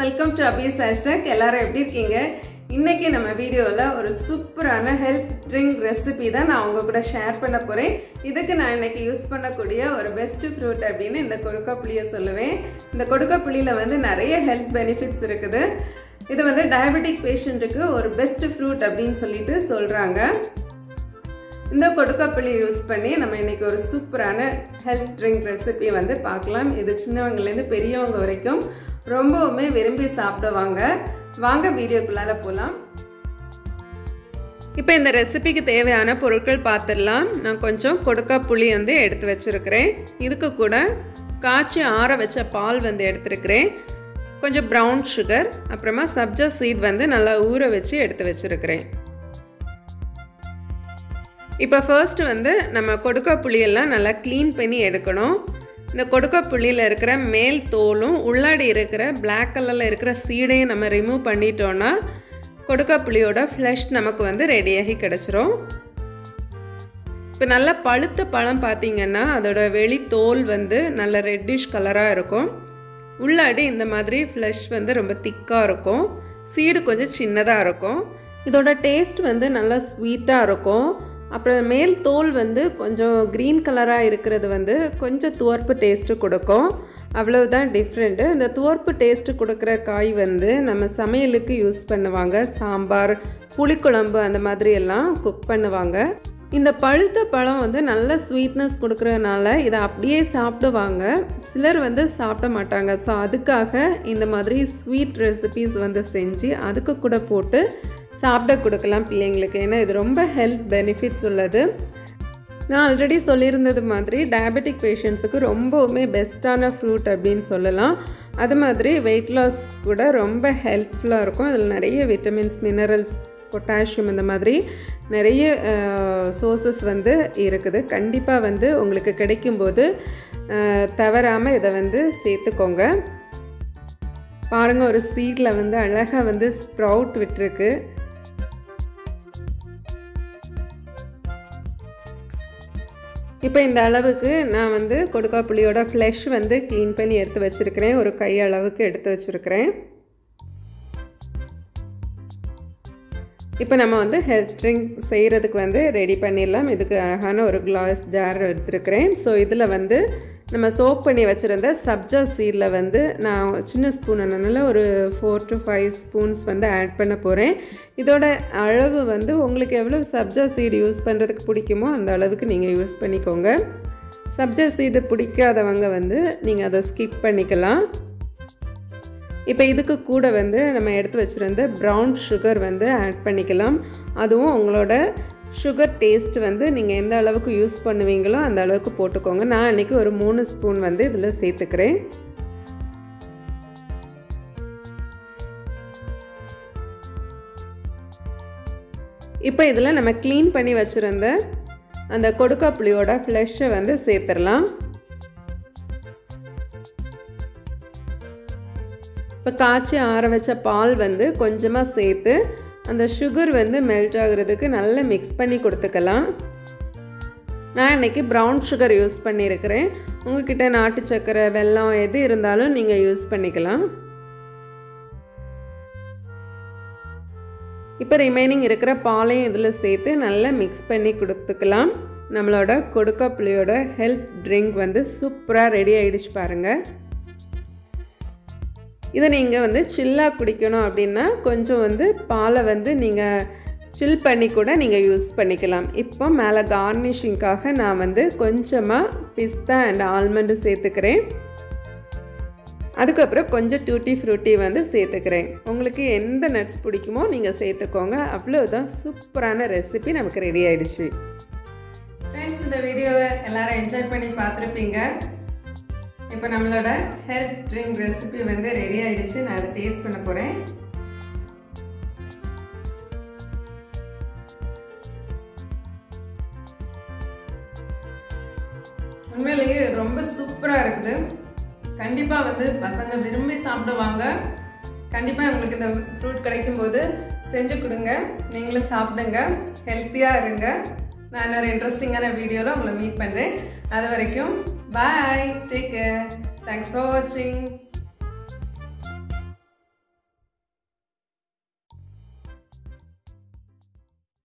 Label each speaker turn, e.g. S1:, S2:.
S1: welcome to அபீஸ் hashtag எல்லாரும் எப்படி இருக்கீங்க இன்னைக்கு நம்ம வீடியோவில் ஒரு சூப்பரான ஹெல்த் ட்ரிங்க் ரெசிபி தான் நான் உங்க கூட ஷேர் பண்ண போறேன் இதுக்கு நான் இன்னைக்கு யூஸ் பண்ணக்கூடிய ஒரு பெஸ்ட் ஃப்ரூட் அப்படின்னு இந்த கொடுக்கா புளியை சொல்லுவேன் இந்த கொடுக்கா புளியில வந்து நிறைய ஹெல்த் பெனிஃபிட்ஸ் இருக்குது இது வந்து டயபெட்டிக் பேஷண்ட்டுக்கு ஒரு பெஸ்ட் ஃப்ரூட் அப்படின்னு சொல்லிட்டு சொல்றாங்க இந்த கொடுக்காப்புளி யூஸ் பண்ணி நம்ம இன்னைக்கு ஒரு சூப்பரான ஹெல்த் ட்ரிங்க் ரெசிபி வந்து பார்க்கலாம் இது சின்னவங்கலேருந்து பெரியவங்க வரைக்கும் ரொம்பவுமே விரும்பி சாப்பிடுவாங்க வாங்க வீடியோக்குள்ளார போகலாம் இப்போ இந்த ரெசிபிக்கு தேவையான பொருட்கள் பார்த்துடலாம் நான் கொஞ்சம் கொடுக்கா புளி வந்து எடுத்து வச்சுருக்கிறேன் இதுக்கு கூட காய்ச்சி ஆற வச்ச பால் வந்து எடுத்துருக்கிறேன் கொஞ்சம் ப்ரௌன் சுகர் அப்புறமா சப்ஜா சீட் வந்து நல்லா ஊற வச்சு எடுத்து வச்சுருக்கிறேன் இப்போ ஃபர்ஸ்ட் வந்து நம்ம கொடுக்கா புளியெல்லாம் நல்லா க்ளீன் பண்ணி எடுக்கணும் இந்த கொடுக்கா புளியில் இருக்கிற மேல் தோலும் உள்ளாடி இருக்கிற பிளாக் கலரில் இருக்கிற சீடையும் நம்ம ரிமூவ் பண்ணிட்டோன்னா கொடுக்கா புளியோட ஃப்ளஷ் நமக்கு வந்து ரெடியாகி கிடச்சிரும் இப்போ நல்லா பழுத்த பழம் பார்த்திங்கன்னா அதோட வெளி தோல் வந்து நல்ல ரெட்டிஷ் கலராக இருக்கும் உள்ளாடி இந்த மாதிரி ஃப்ளஷ் வந்து ரொம்ப திக்காக இருக்கும் சீடு கொஞ்சம் சின்னதாக இருக்கும் இதோட டேஸ்ட் வந்து நல்லா ஸ்வீட்டாக இருக்கும் அப்புறம் மேல் தோல் வந்து கொஞ்சம் க்ரீன் கலராக இருக்கிறது வந்து கொஞ்சம் துவர்ப்பு டேஸ்ட்டு கொடுக்கும் அவ்வளவுதான் டிஃப்ரெண்ட்டு இந்த துவர்ப்பு டேஸ்ட்டு கொடுக்குற காய் வந்து நம்ம சமையலுக்கு யூஸ் பண்ணுவாங்க சாம்பார் புளிக்குழம்பு அந்த மாதிரி எல்லாம் குக் பண்ணுவாங்க இந்த பழுத்த பழம் வந்து நல்ல ஸ்வீட்னஸ் கொடுக்குறதுனால இதை அப்படியே சாப்பிடுவாங்க சிலர் வந்து சாப்பிட மாட்டாங்க ஸோ அதுக்காக இந்த மாதிரி ஸ்வீட் ரெசிபீஸ் வந்து செஞ்சு அதுக்கு கூட போட்டு சாப்பிட கொடுக்கலாம் பிள்ளைங்களுக்கு ஏன்னா இது ரொம்ப ஹெல்த் பெனிஃபிட்ஸ் உள்ளது நான் ஆல்ரெடி சொல்லியிருந்தது மாதிரி டயபெட்டிக் பேஷண்ட்ஸுக்கு ரொம்பவுமே பெஸ்ட்டான ஃப்ரூட் அப்படின்னு சொல்லலாம் அது மாதிரி வெயிட் லாஸ் கூட ரொம்ப ஹெல்ப்ஃபுல்லாக இருக்கும் அதில் நிறைய விட்டமின்ஸ் மினரல்ஸ் பொட்டாசியம் இந்த மாதிரி நிறைய சோர்சஸ் வந்து இருக்குது கண்டிப்பாக வந்து உங்களுக்கு கிடைக்கும்போது தவறாமல் இதை வந்து சேர்த்துக்கோங்க பாருங்கள் ஒரு சீடில் வந்து அழகாக வந்து ஸ்ப்ரவுட் விட்டுருக்கு இப்போ இந்த அளவுக்கு நான் வந்து கொடுக்கா புளியோட ஃப்ளஷ் வந்து க்ளீன் பண்ணி எடுத்து வச்சுருக்கிறேன் ஒரு கை அளவுக்கு எடுத்து வச்சுருக்கிறேன் இப்போ நம்ம வந்து ஹெல்த் ட்ரிங்க் செய்கிறதுக்கு வந்து ரெடி பண்ணிடலாம் இதுக்கு அழகான ஒரு கிளாஸ் ஜார் எடுத்துருக்கிறேன் ஸோ இதில் வந்து நம்ம சோப் பண்ணி வச்சுருந்த சப்ஜா சீடில் வந்து நான் சின்ன ஸ்பூன் அதனால் ஒரு ஃபோர் டு ஃபைவ் ஸ்பூன்ஸ் வந்து ஆட் பண்ண போகிறேன் இதோட அளவு வந்து உங்களுக்கு எவ்வளோ சப்ஜா சீடு யூஸ் பண்ணுறதுக்கு பிடிக்குமோ அந்த அளவுக்கு நீங்கள் யூஸ் பண்ணிக்கோங்க சப்ஜா சீடு பிடிக்காதவங்க வந்து நீங்கள் அதை ஸ்கிப் பண்ணிக்கலாம் இப்போ இதுக்கு கூட வந்து நம்ம எடுத்து வச்சுருந்த ப்ரௌன் சுகர் வந்து ஆட் பண்ணிக்கலாம் அதுவும் உங்களோட சுகர் டேஸ்ட் வந்து நீங்கள் எந்த அளவுக்கு யூஸ் பண்ணுவீங்களோ அந்த அளவுக்கு போட்டுக்கோங்க நான் அன்றைக்கி ஒரு மூணு ஸ்பூன் வந்து இதில் சேர்த்துக்கிறேன் இப்போ இதில் நம்ம க்ளீன் பண்ணி வச்சுருந்த அந்த கொடுக்கா புளியோட ஃப்ளெஷ்ஷை வந்து சேர்த்துடலாம் இப்போ காய்ச்சி ஆற வச்ச பால் வந்து கொஞ்சமாக சேர்த்து அந்த சுகர் வந்து மெல்ட் ஆகுறதுக்கு நல்லா மிக்ஸ் பண்ணி கொடுத்துக்கலாம் நான் இன்றைக்கி ப்ரௌன் சுகர் யூஸ் பண்ணியிருக்கிறேன் உங்ககிட்ட நாட்டு சக்கரை வெல்லம் எது இருந்தாலும் நீங்கள் யூஸ் பண்ணிக்கலாம் இப்போ ரிமைனிங் இருக்கிற பாலையும் இதில் சேர்த்து நல்லா மிக்ஸ் பண்ணி கொடுத்துக்கலாம் நம்மளோட கொடுக்கா புளியோட ஹெல்த் ட்ரிங்க் வந்து சூப்பராக ரெடி ஆகிடுச்சு பாருங்கள் இதை நீங்கள் வந்து சில்லாக குடிக்கணும் அப்படின்னா கொஞ்சம் வந்து பாலை வந்து நீங்கள் சில் பண்ணி கூட நீங்கள் யூஸ் பண்ணிக்கலாம் இப்போ மேலே கார்னிஷிங்காக நான் வந்து கொஞ்சமாக பிஸ்தா அண்ட் ஆல்மண்டு சேர்த்துக்கிறேன் அதுக்கப்புறம் கொஞ்சம் டூட்டி ஃப்ரூட்டி வந்து சேர்த்துக்கிறேன் உங்களுக்கு எந்த நட்ஸ் பிடிக்குமோ நீங்கள் சேர்த்துக்கோங்க அவ்வளோதான் சூப்பரான ரெசிபி நமக்கு ரெடி ஆயிடுச்சு ஃப்ரெண்ட்ஸ் இந்த வீடியோவை எல்லாரும் என்ஜாய் பண்ணி பார்த்துருப்பீங்க இப்போ நம்மளோட ஹெல்த் ட்ரிங்க் ரெசிபி வந்து ரெடி ஆயிடுச்சு நான் அதை டேஸ்ட் பண்ண போகிறேன் உண்மையிலேயே ரொம்ப சூப்பராக இருக்குது கண்டிப்பாக வந்து பசங்க விரும்பி சாப்பிடுவாங்க கண்டிப்பாக உங்களுக்கு இந்த ஃப்ரூட் கிடைக்கும் போது செஞ்சு கொடுங்க நீங்களும் சாப்பிடுங்க ஹெல்த்தியாக இருங்க நான் இன்னொரு இன்ட்ரெஸ்டிங்கான வீடியோவில் உங்களை மீட் பண்ணுறேன் அது வரைக்கும் bye take care thanks for வாட்சிங்